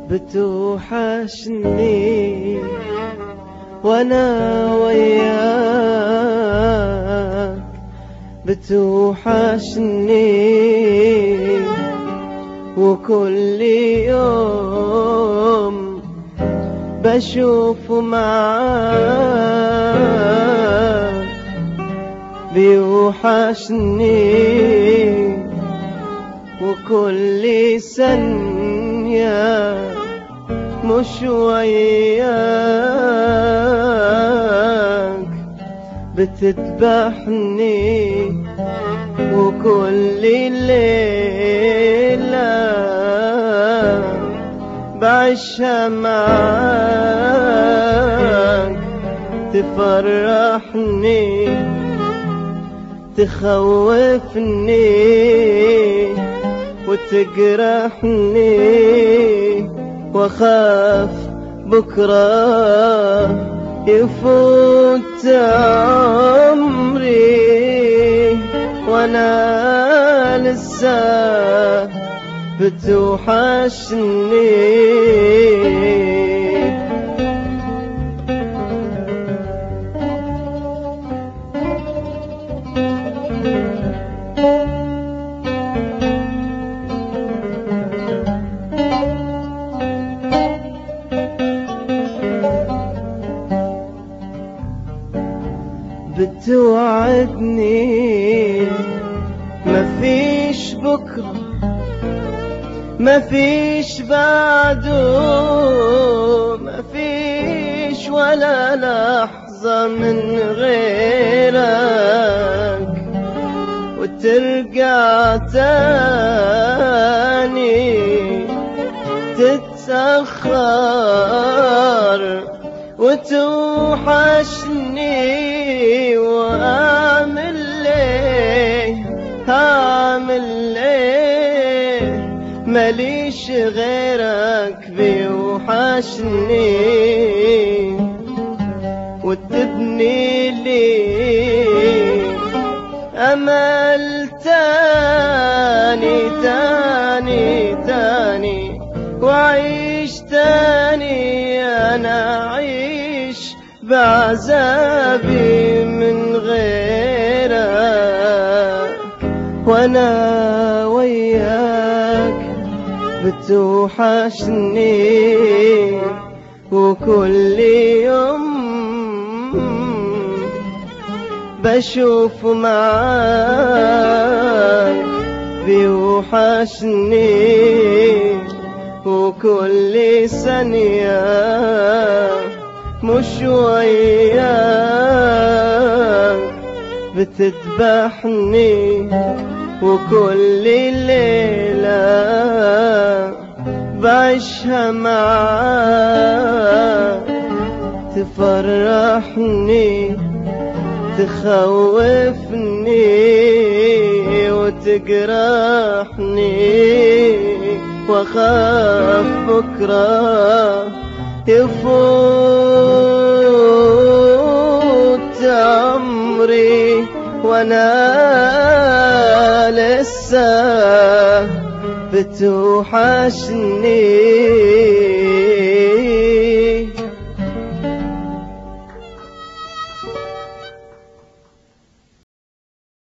بتوحشني وانا وياك بتوحشني وكل يوم بشوف معاك بيوحشني وكل ثانية مش وياك بتذبحني وكل ليلة بعيشها معاك تفرحني تخوفني وتجرحني واخاف بكره يفوت عمري وانا لسه بتوحشني بتوعدني مفيش بكرة مفيش بعده مفيش ولا لحظة من غيرك وترجع تاني تتأخر وتوحشني واعمل ليه هعمل ليه ماليش غيرك بيوحشني وتبني لي امل تاني تاني تاني وعيش تاني انا عيش بعذابي من غيرك وانا وياك بتوحشني وكل يوم بشوف معاك بيوحشني وكل ثانية مش وياك بتذبحني وكل ليلة بعيشها معاك تفرحني تخوفني وتجرحني واخاف بكره يفوت عمري وانا لسه بتوحشني